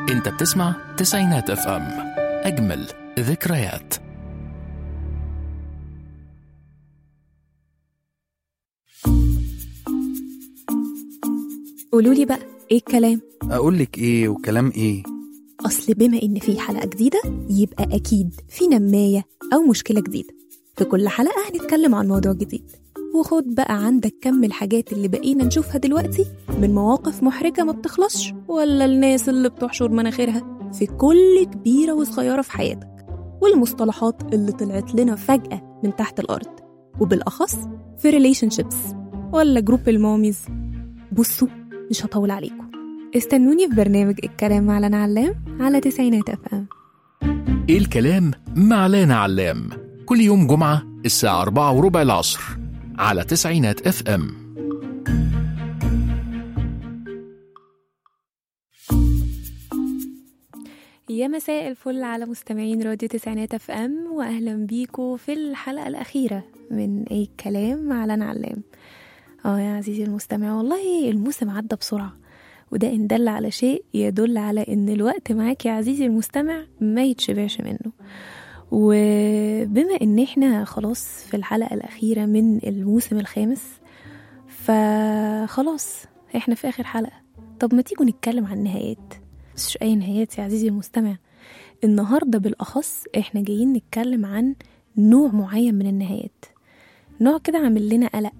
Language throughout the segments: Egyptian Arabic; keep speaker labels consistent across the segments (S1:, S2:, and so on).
S1: انت بتسمع تسعينات اف ام اجمل ذكريات
S2: قولوا لي بقى ايه الكلام
S3: اقول لك ايه وكلام ايه
S2: اصل بما ان في حلقه جديده يبقى اكيد في نمايه او مشكله جديده في كل حلقه هنتكلم عن موضوع جديد وخد بقى عندك كم الحاجات اللي بقينا نشوفها دلوقتي من مواقف محرجه ما بتخلصش ولا الناس اللي بتحشر مناخيرها في كل كبيره وصغيره في حياتك والمصطلحات اللي طلعت لنا فجاه من تحت الارض وبالاخص في ريليشن شيبس ولا جروب الماميز بصوا مش هطول عليكم استنوني في برنامج الكلام مع لنا علام على تسعينات اف ام
S1: ايه الكلام مع لانا علام كل يوم جمعة الساعة أربعة وربع العصر على تسعينات اف ام
S2: يا مساء الفل على مستمعين راديو تسعينات اف ام واهلا بيكم في الحلقه الاخيره من ايه الكلام مع لنا علام اه يا عزيزي المستمع والله الموسم عدى بسرعه وده ان دل على شيء يدل على ان الوقت معاك يا عزيزي المستمع ما يتشبعش منه وبما ان احنا خلاص في الحلقه الاخيره من الموسم الخامس فخلاص احنا في اخر حلقه طب ما تيجوا نتكلم عن النهايات بس مش اي نهايات يا عزيزي المستمع النهارده بالاخص احنا جايين نتكلم عن نوع معين من النهايات نوع كده عامل لنا قلق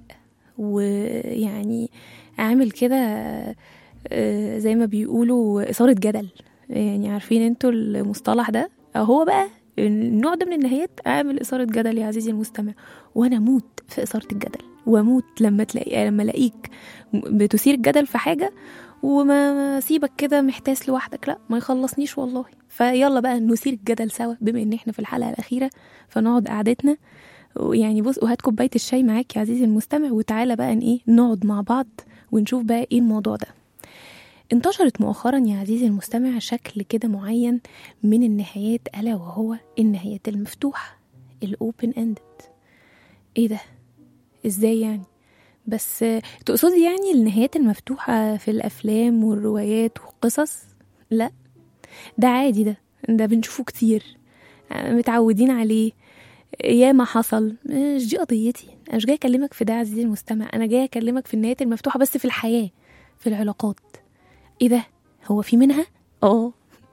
S2: ويعني عامل كده آه، زي ما بيقولوا إثارة جدل يعني عارفين انتوا المصطلح ده هو بقى النوع ده من النهايات عامل إثارة جدل يا عزيزي المستمع وأنا أموت في إثارة الجدل وأموت لما تلاقي لما ألاقيك بتثير الجدل في حاجة وما ما سيبك كده محتاس لوحدك لا ما يخلصنيش والله فيلا بقى نثير الجدل سوا بما ان احنا في الحلقة الأخيرة فنقعد قعدتنا ويعني بص وهات كوباية الشاي معاك يا عزيزي المستمع وتعالى بقى ان ايه نقعد مع بعض ونشوف بقى ايه الموضوع ده انتشرت مؤخرا يا عزيزي المستمع شكل كده معين من النهايات ألا وهو النهايات المفتوحة الأوبن اندد ايه ده ازاي يعني بس آه، تقصدي يعني النهايات المفتوحة في الأفلام والروايات والقصص لا ده عادي ده ده بنشوفه كتير آه، متعودين عليه يا ما حصل مش دي قضيتي انا مش جاي اكلمك في ده يا عزيزي المستمع انا جاي اكلمك في النهايات المفتوحه بس في الحياه في العلاقات ايه ده هو في منها اه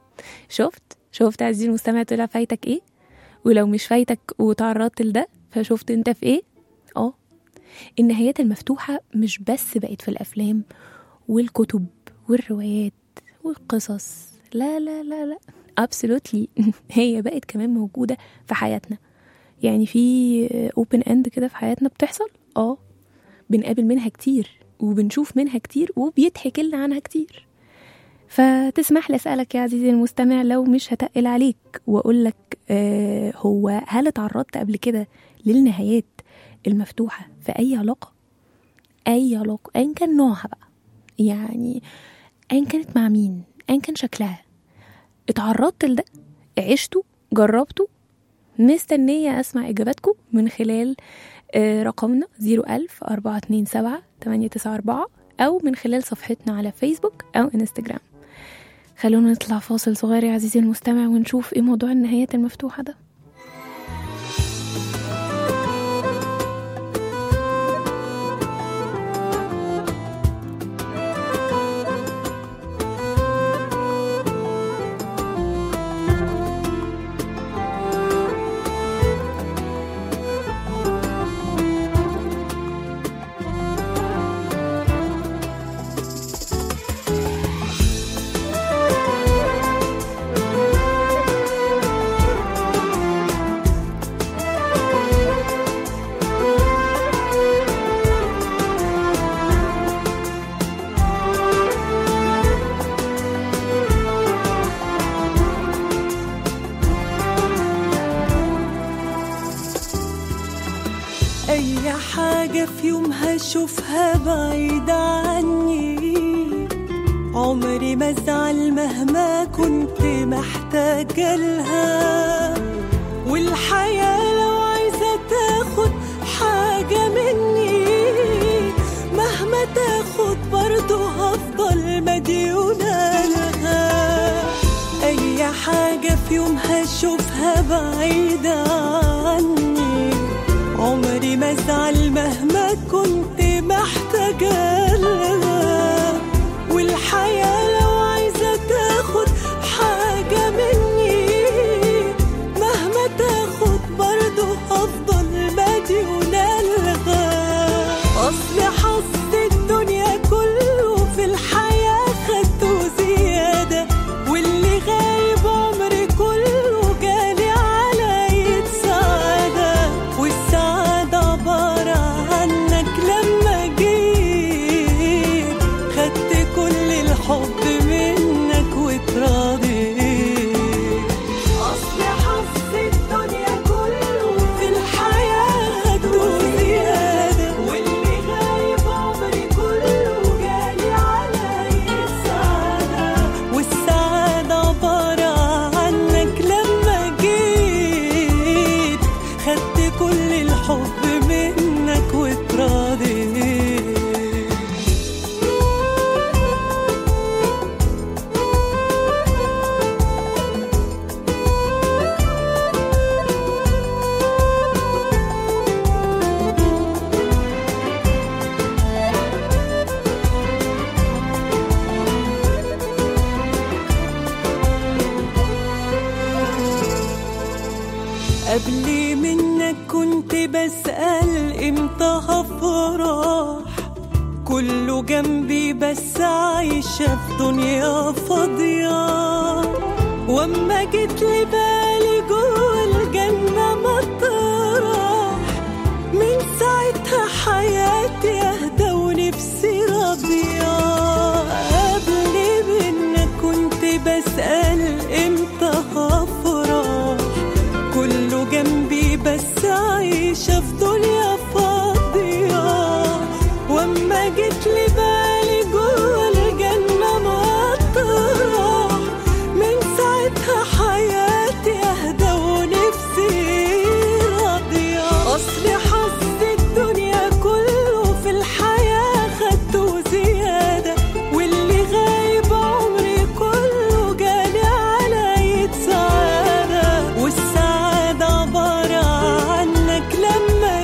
S2: شفت شفت يا عزيزي المستمع طلع فايتك ايه ولو مش فايتك وتعرضت لده فشفت انت في ايه اه النهايات المفتوحه مش بس بقت في الافلام والكتب والروايات والقصص لا لا لا لا absolutely هي بقت كمان موجوده في حياتنا يعني في اوبن اند كده في حياتنا بتحصل اه بنقابل منها كتير وبنشوف منها كتير وبيتحكي لنا عنها كتير فتسمح لي اسالك يا عزيزي المستمع لو مش هتقل عليك واقول لك آه هو هل اتعرضت قبل كده للنهايات المفتوحه في اي علاقه اي علاقه ايا كان نوعها بقى يعني ايا كانت مع مين ايا كان شكلها اتعرضت لده عشته جربته مستنية أسمع إجاباتكم من خلال آه، رقمنا 01000 427 894 أو من خلال صفحتنا على فيسبوك أو انستجرام خلونا نطلع فاصل صغير يا عزيزي المستمع ونشوف ايه موضوع النهايات المفتوحة ده
S4: أي حاجة في يوم هشوفها بعيدة عني عمري ما ازعل مهما كنت محتاجة لها والحياة لو عايزة تاخد حاجة مني مهما تاخد برضه هفضل مديونة لها يوم هشوفها بعيدة عني عمري ما ازعل مهما كنت محتاجة لها والحياة لو عايزة تاخد حاجة مني مهما تاخد برضه هفضل مديونة لها أصل حظ الدنيا كله في الحياة خدته زيادة واللي غايب عمري كله جالي على سعادة والسعادة عبارة عنك لما جيت خدت كل الحب منك واتراضيت أصل حظ الدنيا كله في الحياة خدته زيادة واللي غايب عمري كله جالي على السعادة والسعادة عبارة عنك لما جيت خدت كل الحب منك واتراضيت قبل منك كنت بسأل امتى هفرح كله جنبي بس عايشة في دنيا فاضية واما جيت لي بالي جوه الجنة مطرح من ساعتها حياتي اهدى ونفسي راضية قبل منك كنت بسأل امتى هفرح كله جنبي بس عايشة في دنيا فاضية واما جيت لي بالي جوه الجنة مطرح من ساعتها حياتي اهدى ونفسي راضية اصل حظ الدنيا كله في الحياة خدته زيادة واللي غايب عمري كله جالي على سعادة والسعادة عبارة عنك لما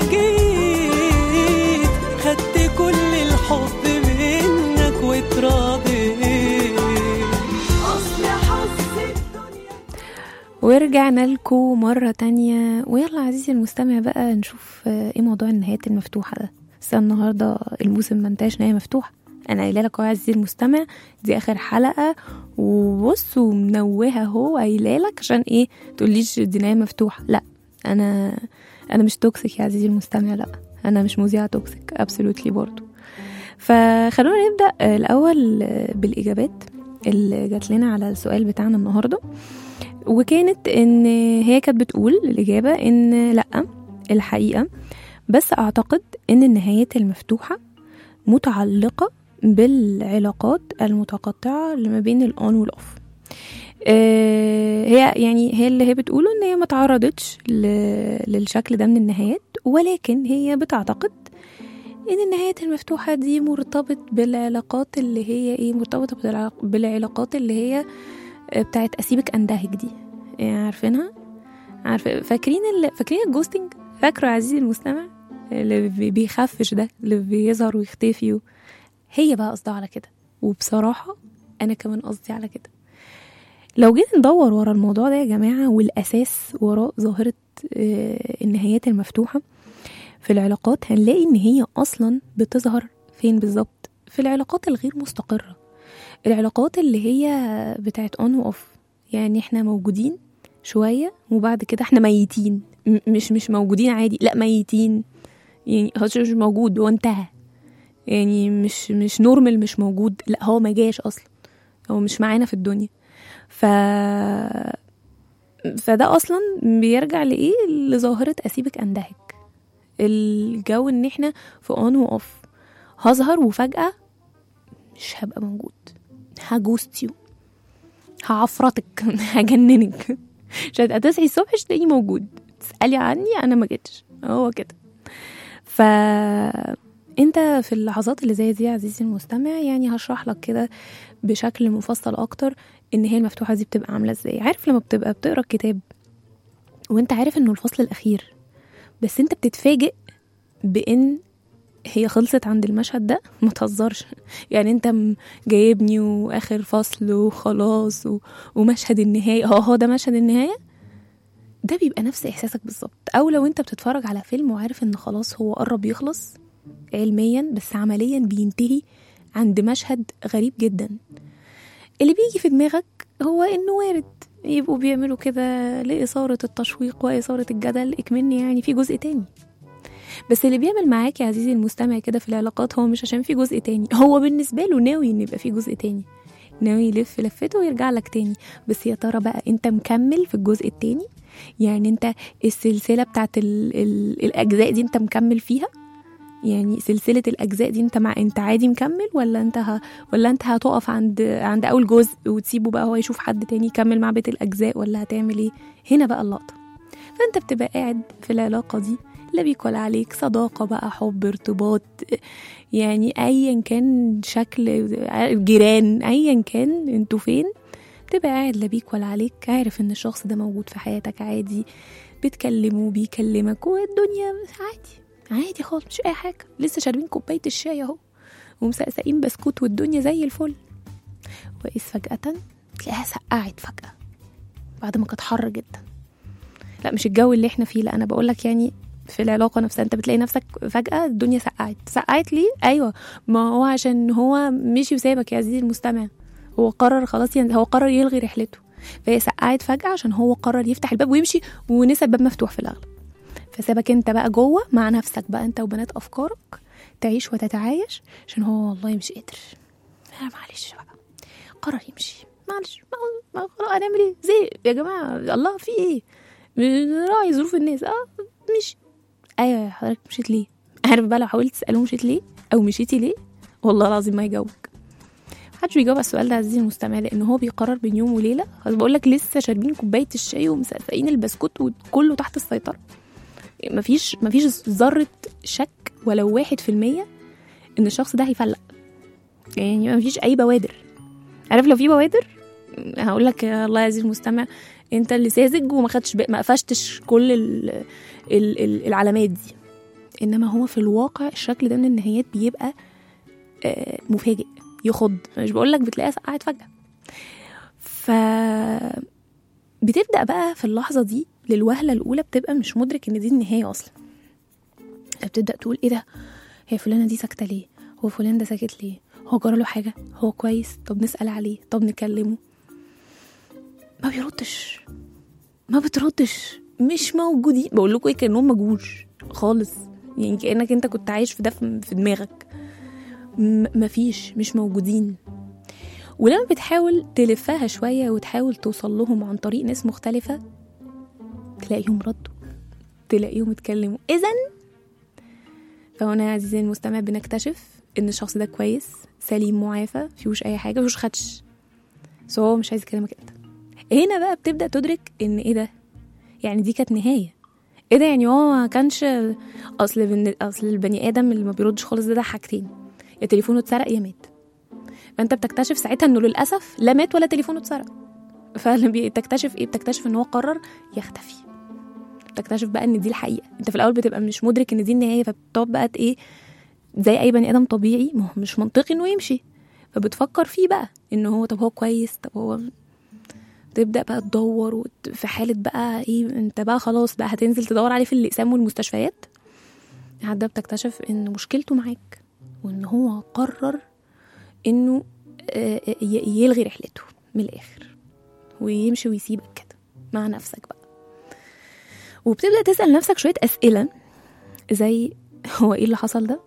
S4: جيت خدت كل الحب منك واتراضيت أصل حظ الدنيا
S2: ورجعنا لكم مرة تانية ويلا عزيزي المستمع بقى نشوف آه، ايه موضوع النهايات المفتوحة ده بس النهاردة الموسم ما انتهاش نهاية مفتوحة انا قايله لك اهو يا عزيزي المستمع دي اخر حلقة وبص ومنوهة اهو قايله لك عشان ايه تقوليش دي نهاية مفتوحة لا انا انا مش توكسيك يا عزيزي المستمع لا انا مش مذيعة توكسيك ابسولوتلي برضو فخلونا نبدأ آه، الأول آه، بالإجابات اللي جات لنا على السؤال بتاعنا النهارده وكانت ان هي كانت بتقول الاجابه ان لا الحقيقه بس اعتقد ان النهايات المفتوحه متعلقه بالعلاقات المتقطعه اللي ما بين الاون والاوف آه، هي يعني هي اللي هي بتقوله ان هي ما تعرضتش ل- للشكل ده من النهايات ولكن هي بتعتقد ان النهايات المفتوحه دي مرتبط بالعلاقات اللي هي ايه مرتبطه بالعلاق- بالعلاقات اللي هي بتاعت اسيبك اندهك دي يعني عارفينها عارفه فاكرين ال... فاكرين الجوستنج فاكره يا عزيزي المستمع اللي بي- بيخفش ده اللي بيظهر ويختفي و... هي بقى قصدها على كده وبصراحه انا كمان قصدي على كده لو جينا ندور ورا الموضوع ده يا جماعه والاساس وراء ظاهره آه، النهايات المفتوحه في العلاقات هنلاقي ان هي اصلا بتظهر فين بالظبط في العلاقات الغير مستقره العلاقات اللي هي بتاعت اون واوف يعني احنا موجودين شويه وبعد كده احنا ميتين م- مش مش موجودين عادي لا ميتين يعني هو مش موجود هو انتهى يعني مش مش نورمال مش موجود لا هو ما جاش اصلا هو مش معانا في الدنيا ف فده اصلا بيرجع لايه لظاهره اسيبك اندهك الجو ان احنا في اون واوف هظهر وفجاه مش هبقى موجود هجوست يو هعفرتك هجننك مش هتبقى تصحي الصبح مش تلاقيني موجود تسألي عني انا ما جيتش هو كده ف انت في اللحظات اللي زي دي يا عزيزي المستمع يعني هشرح لك كده بشكل مفصل اكتر النهايه المفتوحه دي بتبقى عامله ازاي عارف لما بتبقى بتقرا الكتاب وانت عارف انه الفصل الاخير بس انت بتتفاجئ بان هي خلصت عند المشهد ده ما تهزرش يعني انت م- جايبني واخر فصل وخلاص و... ومشهد النهايه اه هو ده مشهد النهايه ده بيبقى نفس احساسك بالظبط او لو انت بتتفرج على فيلم وعارف ان خلاص هو قرب يخلص علميا بس عمليا بينتهي عند مشهد غريب جدا اللي بيجي في دماغك هو انه وارد يبقوا بيعملوا كده لإثارة التشويق وإثارة الجدل اكمني يعني في جزء تاني بس اللي بيعمل معاك يا عزيزي المستمع كده في العلاقات هو مش عشان في جزء تاني هو بالنسبة له ناوي ان يبقى في جزء تاني ناوي يلف لفته ويرجع لك تاني بس يا ترى بقى انت مكمل في الجزء التاني يعني انت السلسلة بتاعت ال ال الأجزاء دي انت مكمل فيها يعني سلسلة الأجزاء دي انت مع انت عادي مكمل ولا انت ه... ولا انت هتقف عند عند أول جزء وتسيبه بقى هو يشوف حد تاني يكمل مع بقية الأجزاء ولا هتعمل ايه هنا بقى اللقطة فانت بتبقى قاعد في العلاقة دي لا بيك ولا عليك صداقة بقى حب ارتباط يعني أيا كان شكل جيران أيا كان انتوا فين تبقى قاعد لا بيك ولا عليك عارف ان الشخص ده موجود في حياتك عادي بتكلمه بيكلمك والدنيا عادي عادي خالص مش اي حاجه لسه شاربين كوبايه الشاي اهو ومسقسقين بسكوت والدنيا زي الفل واذ فجاه تلاقيها سقعت فجاه بعد ما كانت حر جدا لا مش الجو اللي احنا فيه لا انا بقول لك يعني في العلاقه نفسها انت بتلاقي نفسك فجاه الدنيا سقعت سقعت ليه ايوه ما هو عشان هو مشي وسابك يا عزيزي المستمع هو قرر خلاص يعني هو قرر يلغي رحلته فهي سقعت فجاه عشان هو قرر يفتح الباب ويمشي ونسى الباب مفتوح في الاغلب فسابك انت بقى جوه مع نفسك بقى انت وبنات افكارك تعيش وتتعايش عشان هو والله مش قادر آه معلش بقى قرر يمشي معلش ما ما خلاص هنعمل ايه زي يا جماعه الله في ايه راعي ظروف الناس اه مش ايوه حضرتك مشيت ليه عارف بقى لو حاولت تساله مشيت ليه او مشيتي ليه والله العظيم ما يجاوبك محدش بيجاوب على السؤال ده عزيزي المستمع لان هو بيقرر بين يوم وليله خلاص بقول لك لسه شاربين كوبايه الشاي ومسقسقين البسكوت وكله تحت السيطره مفيش مفيش ذره شك ولو واحد في المية ان الشخص ده هيفلق يعني مفيش اي بوادر عارف لو في بوادر هقول لك يا الله يا عزيزي المستمع انت اللي ساذج وما خدتش بق- ما قفشتش كل ال ال ال العلامات دي انما هو في الواقع الشكل ده من النهايات بيبقى آه، مفاجئ يخض مش بقول لك بتلاقيها سقعت فجاه ف بتبدا بقى في اللحظه دي للوهله الاولى بتبقى مش مدرك ان دي النهايه اصلا بتبدا تقول ايه ده هي فلانه دي ساكته ليه هو فلان ده ساكت ليه هو جرى له حاجه هو كويس طب نسال عليه طب نكلمه ما بيردش ما بتردش مش موجودين بقول لكم ايه كانهم مجوش خالص يعني كانك انت كنت عايش في ده في في دماغك م- مفيش مش موجودين ولما بتحاول تلفها شوية وتحاول توصل لهم عن طريق ناس مختلفة تلاقيهم ردوا تلاقيهم اتكلموا إذا فهنا يا عزيزي المستمع بنكتشف إن الشخص ده كويس سليم معافى فيهوش أي حاجة مفيهوش خدش بس هو مش عايز يكلمك أنت هنا بقى بتبدأ تدرك إن إيه ده يعني دي كانت نهاية ايه ده يعني هو ما كانش اصل بن... اصل البني ادم اللي ما بيردش خالص ده, ده حاجتين يا تليفونه اتسرق يا مات فانت بتكتشف ساعتها انه للاسف لا مات ولا تليفونه اتسرق فبتكتشف ايه بتكتشف ان هو قرر يختفي بتكتشف بقى ان دي الحقيقه انت في الاول بتبقى مش مدرك ان دي النهايه فبتقعد بقى ت- ايه زي اي بني ادم طبيعي ما هو مش منطقي انه يمشي فبتفكر فيه بقى ان هو طب هو كويس طب هو تبدا بقى تدور وت- في حاله بقى ايه انت بقى خلاص بقى هتنزل تدور عليه في الاقسام والمستشفيات لحد ما بتكتشف ان مشكلته معاك وان هو قرر انه آه، آه، ي- يلغي رحلته من الاخر ويمشي ويسيبك كده مع نفسك بقى وبتبدا تسال نفسك شويه اسئله زي هو ايه اللي حصل ده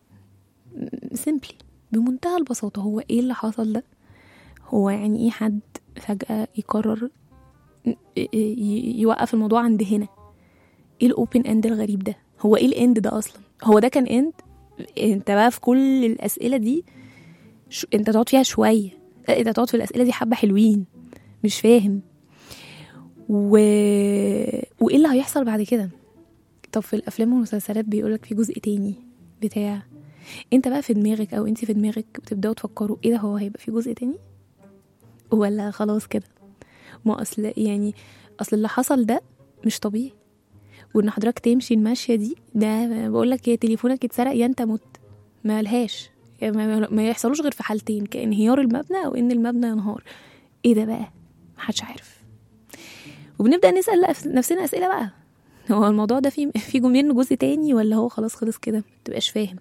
S2: سيمبلي بمنتهى البساطه هو ايه اللي حصل ده هو يعني ايه حد فجاه يقرر ي- ي- يوقف الموضوع عند هنا ايه الاوبن اند الغريب ده هو ايه الاند ده اصلا هو ده كان اند انت بقى في كل الاسئله دي ش... انت تقعد فيها شويه لا، انت تقعد في الاسئله دي حبه حلوين مش فاهم و... وايه اللي هيحصل بعد كده طب في الافلام والمسلسلات بيقولك في جزء تاني بتاع انت بقى في دماغك او انت في دماغك بتبداوا تفكروا ايه ده هو هيبقى في جزء تاني ولا خلاص كده ما اصل يعني اصل اللي حصل ده مش طبيعي وان حضرتك تمشي الماشيه دي ده بقول لك يا تليفونك اتسرق يا انت مت ما لهاش يعني ما, ما يحصلوش غير في حالتين كانهيار المبنى او ان المبنى ينهار ايه ده بقى محدش عارف وبنبدا نسال نفسنا اسئله بقى هو الموضوع ده في في منه جزء تاني ولا هو خلاص خلص كده متبقاش فاهم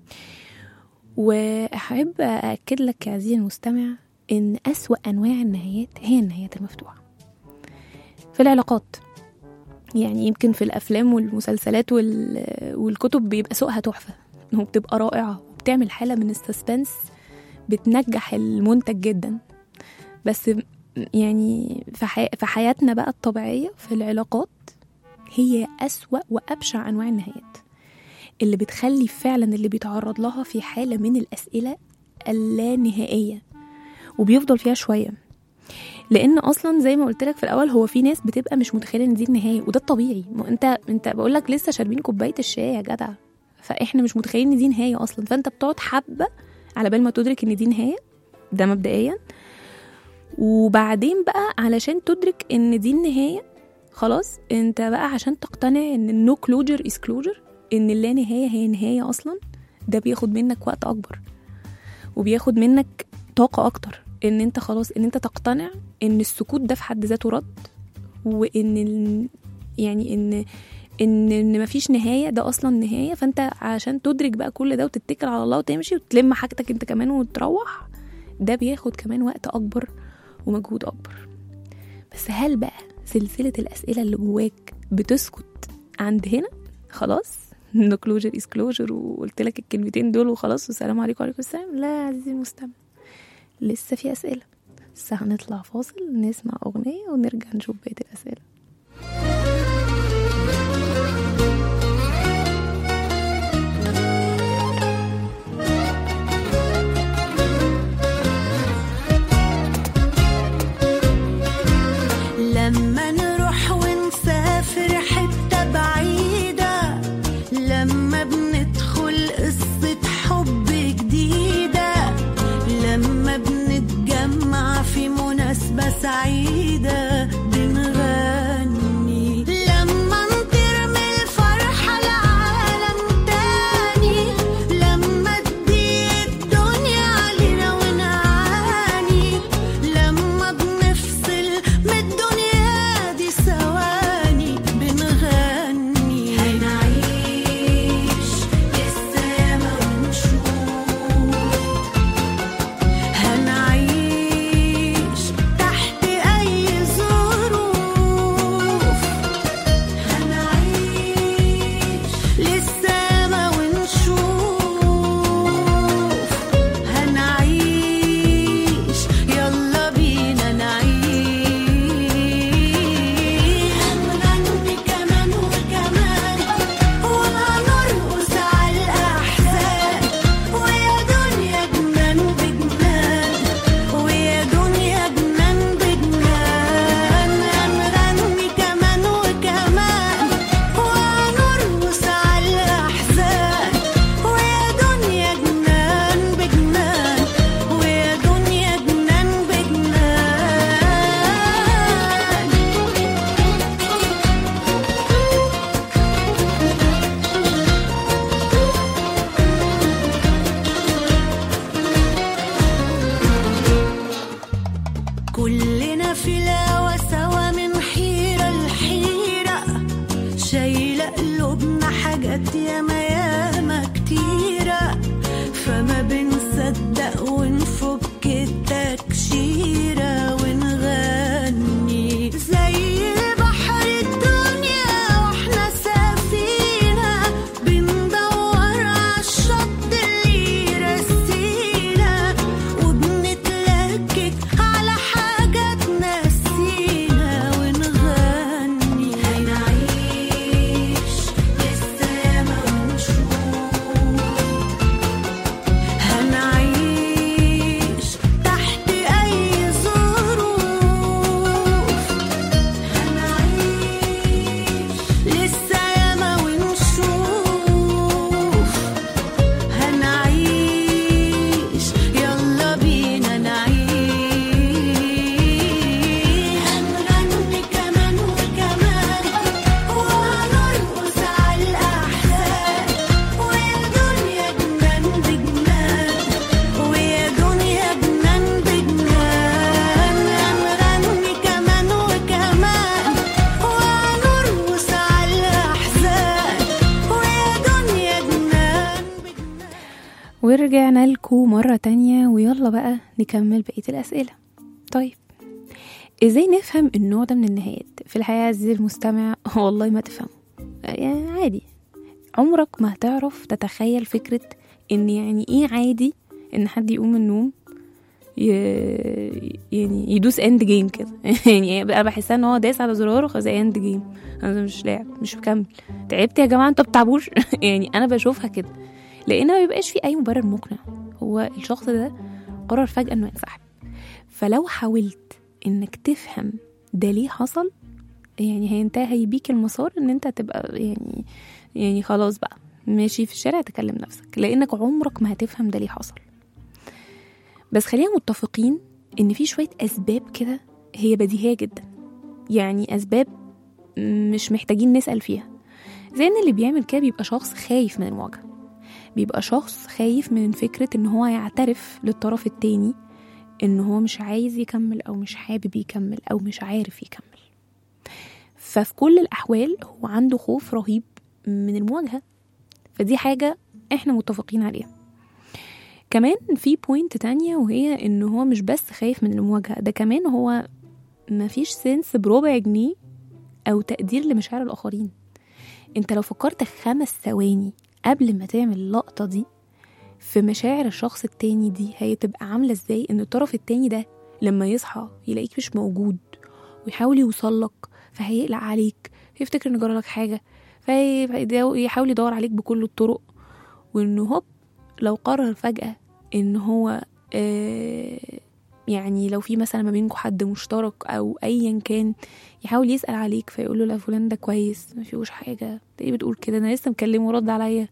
S2: واحب ااكد لك يا عزيزي المستمع ان اسوا انواع النهايات هي النهايات المفتوحه في العلاقات يعني يمكن في الافلام والمسلسلات وال... والكتب بيبقى سوقها تحفه وبتبقى رائعه وبتعمل حاله من السسبنس بتنجح المنتج جدا بس يعني في, حي... في حياتنا بقى الطبيعيه في العلاقات هي أسوأ وأبشع أنواع النهايات اللي بتخلي فعلا اللي بيتعرض لها في حالة من الأسئلة اللانهائية وبيفضل فيها شوية لان اصلا زي ما قلت لك في الاول هو في ناس بتبقى مش متخيله ان دي النهايه وده الطبيعي ما انت انت بقول لك لسه شاربين كوبايه الشاي يا جدع فاحنا مش متخيلين ان دي نهايه اصلا فانت بتقعد حبه على بال ما تدرك ان دي نهايه ده مبدئيا وبعدين بقى علشان تدرك ان دي النهايه خلاص انت بقى عشان تقتنع ان النو كلوجر از كلوجر ان اللا نهايه هي نهايه اصلا ده بياخد منك وقت اكبر وبياخد منك طاقه اكتر ان انت خلاص ان انت تقتنع ان السكوت ده في حد ذاته رد وان ال... يعني ان ان ان مفيش نهايه ده اصلا نهايه فانت عشان تدرك بقى كل ده وتتكل على الله وتمشي وتلم حاجتك انت كمان وتروح ده بياخد كمان وقت اكبر ومجهود اكبر بس هل بقى سلسله الاسئله اللي جواك بتسكت عند هنا خلاص نو كلوجر از كلوجر وقلت لك الكلمتين دول وخلاص والسلام عليكم وعليكم السلام لا يا عزيزي المستمع لسه في اسئله بس هنطلع فاصل نسمع اغنيه ونرجع نشوف بقيه الاسئله
S5: لما نروح ونسافر حتة بعيدة لما بندخل قصة حب جديدة لما بنتجمع في مناسبة سعيدة بنغني
S2: مرة تانية ويلا بقى نكمل بقية الأسئلة طيب ازاي نفهم النوع ده من النهايات في الحقيقة عزيزي المستمع والله ما تفهمه يعني عادي عمرك ما هتعرف تتخيل فكرة ان يعني ايه عادي ان حد يقوم من النوم ي... يعني يدوس اند جيم كده يعني انا بحسها ان هو داس على زرار وخلاص اند جيم انا مش لاعب مش مكمل تعبت يا جماعه انتوا بتعبوش يعني انا بشوفها كده لان ما بيبقاش في اي مبرر مقنع هو الشخص ده قرر فجاه انه ينسحب فلو حاولت انك تفهم ده ليه حصل يعني هينتهي بيك المسار ان انت تبقى يعني يعني خلاص بقى ماشي في الشارع تكلم نفسك لانك عمرك ما هتفهم ده ليه حصل بس خلينا متفقين ان في شويه اسباب كده هي بديهيه جدا يعني اسباب مش محتاجين نسال فيها زي ان اللي بيعمل كده بيبقى شخص خايف من المواجهه بيبقى شخص خايف من فكره ان هو يعترف للطرف التاني ان هو مش عايز يكمل او مش حابب يكمل او مش عارف يكمل ففي كل الاحوال هو عنده خوف رهيب من المواجهه فدي حاجه احنا متفقين عليها كمان في بوينت تانية وهي ان هو مش بس خايف من المواجهة ده كمان هو مفيش سنس بربع جنيه او تقدير لمشاعر الاخرين انت لو فكرت خمس ثواني قبل ما تعمل اللقطة دي في مشاعر الشخص التاني دي هي تبقى عاملة ازاي ان الطرف التاني ده لما يصحى يلاقيك مش موجود ويحاول يوصلك فهيقلق عليك فيفتكر ان جرالك حاجة فيحاول يدور عليك بكل الطرق وانه هوب لو قرر فجأة ان هو آه يعني لو في مثلا ما بينكم حد مشترك او ايا كان يحاول يسأل عليك فيقول له لا فلان ده كويس ما فيهوش حاجة ايه بتقول كده انا لسه مكلمه ورد عليا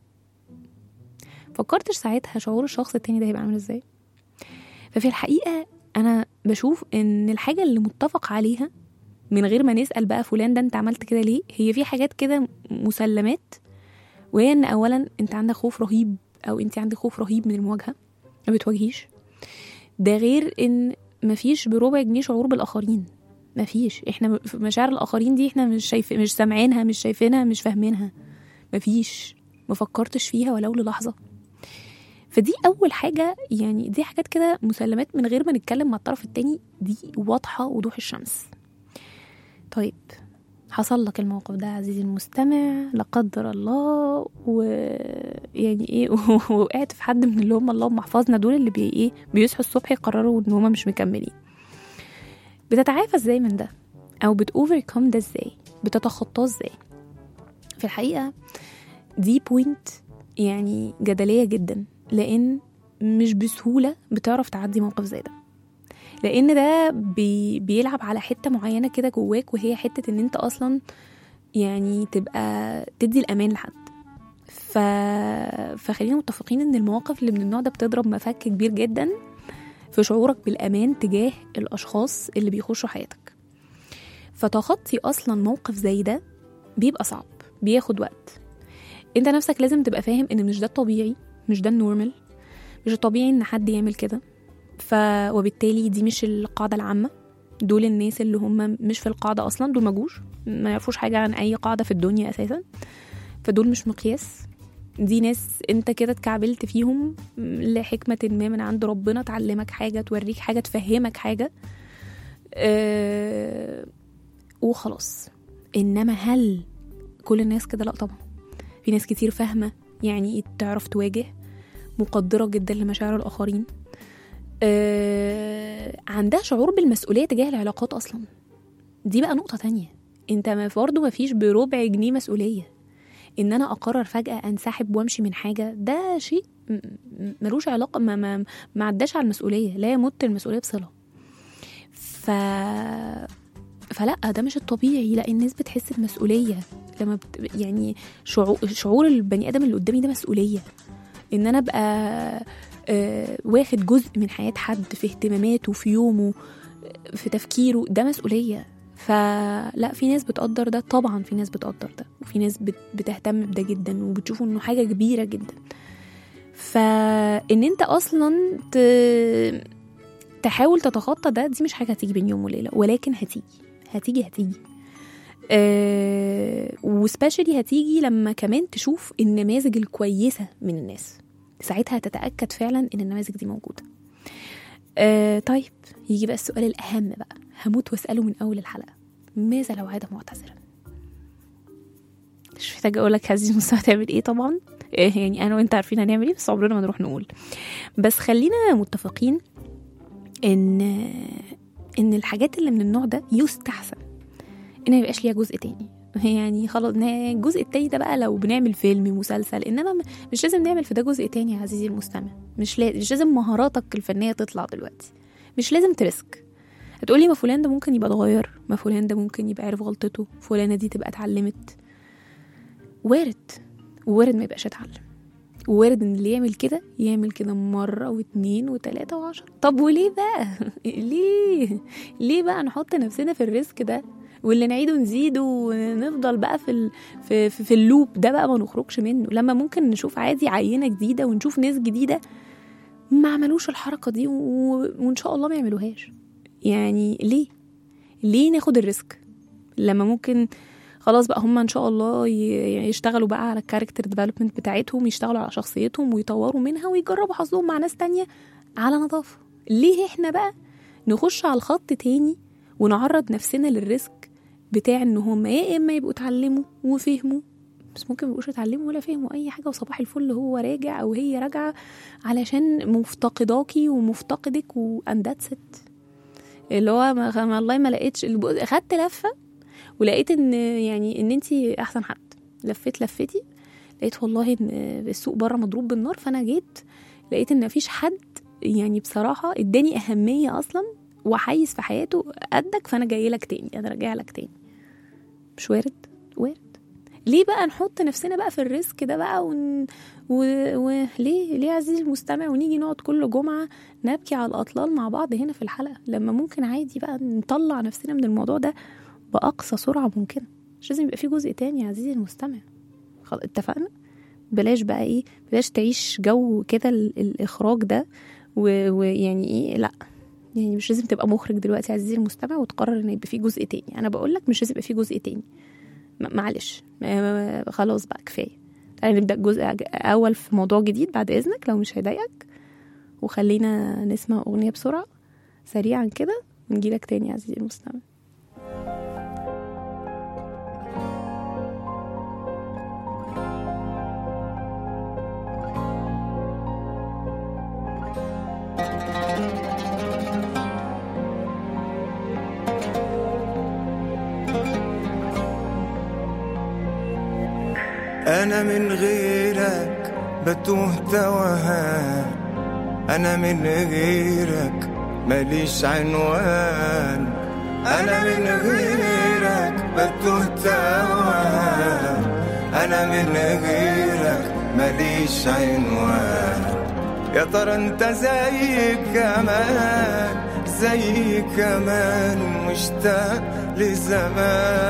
S2: فكرتش ساعتها شعور الشخص التاني ده هيبقى عامل ازاي ففي الحقيقة انا بشوف ان الحاجة اللي متفق عليها من غير ما نسأل بقى فلان ده انت عملت كده ليه هي في حاجات كده مسلمات وهي ان اولا انت عندك خوف رهيب او انت عندك خوف رهيب من المواجهه ما بتواجهيش ده غير ان مفيش بربع جنيه شعور بالاخرين مفيش احنا في مشاعر الاخرين دي احنا مش شايف مش سامعينها مش شايفينها مش فاهمينها مفيش ما فكرتش فيها ولو للحظه فدي اول حاجه يعني دي حاجات كده مسلمات من غير ما نتكلم مع الطرف التاني دي واضحه وضوح الشمس طيب حصل لك الموقف ده عزيزي المستمع لا قدر الله ويعني ايه وقعت في حد من اللي هم اللهم احفظنا دول اللي بي ايه بيصحوا الصبح يقرروا ان هم مش مكملين بتتعافى ازاي من ده او بتوفركم ده ازاي بتتخطاه ازاي في الحقيقه دي بوينت يعني جدليه جدا لان مش بسهوله بتعرف تعدي موقف زي ده لان ده بي بيلعب على حته معينه كده جواك وهي حته ان انت اصلا يعني تبقى تدي الامان لحد ف... فخلينا متفقين ان المواقف اللي من النوع ده بتضرب مفك كبير جدا في شعورك بالامان تجاه الاشخاص اللي بيخشوا حياتك فتخطي اصلا موقف زي ده بيبقى صعب بياخد وقت انت نفسك لازم تبقى فاهم ان مش ده الطبيعي مش ده النورمال مش الطبيعي ان حد يعمل كده ف وبالتالي دي مش القاعدة العامة دول الناس اللي هم مش في القاعدة أصلا دول مجوش ما يعرفوش حاجة عن أي قاعدة في الدنيا أساسا فدول مش مقياس دي ناس انت كده اتكعبلت فيهم لحكمة ما من عند ربنا تعلمك حاجة توريك حاجة تفهمك حاجة أه وخلاص انما هل كل الناس كده لا طبعا في ناس كتير فاهمة يعني ايه تعرف تواجه مقدرة جدا لمشاعر الآخرين آه عندها شعور بالمسؤولية تجاه العلاقات أصلا دي بقى نقطة تانية انت ما برضه مفيش بربع جنيه مسؤولية ان انا اقرر فجأة انسحب وامشي من حاجة ده شيء ملوش علاقة ما, ما, ما عداش على المسؤولية لا يمت المسؤولية بصلة ف فلا ده مش الطبيعي لا الناس بتحس بمسؤولية لما بت... يعني شعور, شعور البني ادم اللي قدامي ده مسؤولية ان انا ابقى آه واخد جزء من حياة حد في اهتماماته في يومه في تفكيره ده مسؤولية فلا في ناس بتقدر ده طبعا في ناس بتقدر ده وفي ناس بت بتهتم بده جدا وبتشوفه انه حاجة كبيرة جدا فان انت اصلا ت... تحاول تتخطى ده دي مش حاجة هتيجي بين يوم وليلة ولكن هتيجي هتيجي هتيجي أه وسبيشالي هتيجي لما كمان تشوف النماذج الكويسة من الناس ساعتها تتاكد فعلا ان النماذج دي موجوده آه طيب يجي بقى السؤال الاهم بقى هموت واساله من اول الحلقه ماذا لو عاد معتذرا مش محتاجه اقول لك هذه المستوى هتعمل ايه طبعا إيه يعني انا وانت عارفين هنعمل ايه بس عمرنا ما نروح نقول بس خلينا متفقين ان ان الحاجات اللي من النوع ده يستحسن ان ما يبقاش ليها جزء تاني يعني خلاص نا- الجزء التاني ده بقى لو بنعمل فيلم مسلسل انما م- مش لازم نعمل في ده جزء تاني يا عزيزي المستمع مش لازم مش لازم مهاراتك الفنيه تطلع دلوقتي مش لازم تريسك هتقولي ما فلان ده ممكن يبقى اتغير ما فلان ده ممكن يبقى عارف غلطته فلانه دي تبقى اتعلمت وارد وارد ما يبقاش اتعلم وارد ان اللي يعمل كده يعمل كده مرة واتنين وتلاتة وعشرة طب وليه بقى ليه ليه بقى نحط نفسنا في الريسك ده واللي نعيده نزيده ونفضل بقى في ال... في, في, في اللوب ده بقى ما نخرجش منه لما ممكن نشوف عادي عينة جديدة ونشوف ناس جديدة ما عملوش الحركة دي و... وإن شاء الله ما يعملوهاش يعني ليه ليه ناخد الريسك لما ممكن خلاص بقى هم ان شاء الله ي- يشتغلوا بقى على الكاركتر ديفلوبمنت بتاعتهم يشتغلوا على شخصيتهم ويطوروا منها ويجربوا حظهم مع ناس تانية على نظافة ليه احنا بقى نخش على الخط تاني ونعرض نفسنا للريسك بتاع ان هم يا اما يبقوا اتعلموا وفهموا بس ممكن ميبقوش اتعلموا ولا فهموا اي حاجه وصباح الفل هو راجع او هي راجعه علشان مفتقداكي ومفتقدك واند ذاتس ات اللي هو ما ما- والله ما لقيتش الب- خدت لفه ولقيت ان يعني ان انت احسن حد لفيت لفتي لقيت والله ان السوق بره مضروب بالنار فانا جيت لقيت ان مفيش حد يعني بصراحه اداني اهميه اصلا وحيز في حياته قدك فانا جاي لك تاني انا راجع لك تاني مش وارد وارد ليه بقى نحط نفسنا بقى في الريسك ده بقى ون... و... و... ليه ليه يا عزيزي المستمع ونيجي نقعد كل جمعه نبكي على الاطلال مع بعض هنا في الحلقه لما ممكن عادي بقى نطلع نفسنا من الموضوع ده باقصى سرعه ممكنه مش لازم يبقى في جزء تاني يا عزيزي المستمع خلاص اتفقنا بلاش بقى ايه بلاش تعيش جو كده ال- الاخراج ده و- ويعني ايه لا يعني مش لازم تبقى مخرج دلوقتي يا عزيزي المستمع وتقرر ان يبقى في جزء تاني انا بقول لك مش لازم يبقى في جزء تاني م- معلش ما- خلاص بقى كفايه تعالى نبدا جزء أج- اول في موضوع جديد بعد اذنك لو مش هيضايقك وخلينا نسمع اغنيه بسرعه سريعا كده ونجيلك تاني يا عزيزي المستمع
S6: أنا من غيرك بتوه توهان أنا من غيرك ماليش عنوان أنا من غيرك بتوه توهان أنا من غيرك ماليش عنوان يا ترى انت زي كمان زي كمان مشتاق لزمان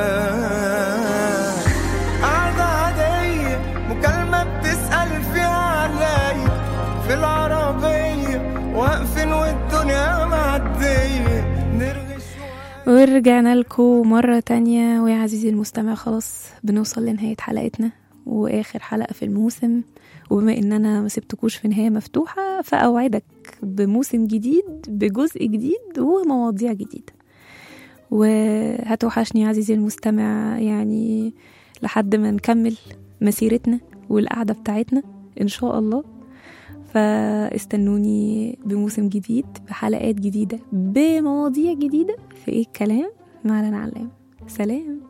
S6: قعدة عادية مكالمة بتسأل فيها عليا في العربية واقفين والدنيا معدية نرغي شوية
S2: ورجعنا لكم مرة تانية ويا عزيزي المستمع خلاص بنوصل لنهاية حلقتنا وآخر حلقة في الموسم وبما إن أنا ما سبتكوش في نهاية مفتوحة فأوعدك بموسم جديد بجزء جديد ومواضيع جديدة وهتوحشني يا عزيزي المستمع يعني لحد ما نكمل مسيرتنا والقعدة بتاعتنا إن شاء الله فاستنوني بموسم جديد بحلقات جديدة بمواضيع جديدة في ايه الكلام مع لنا علام سلام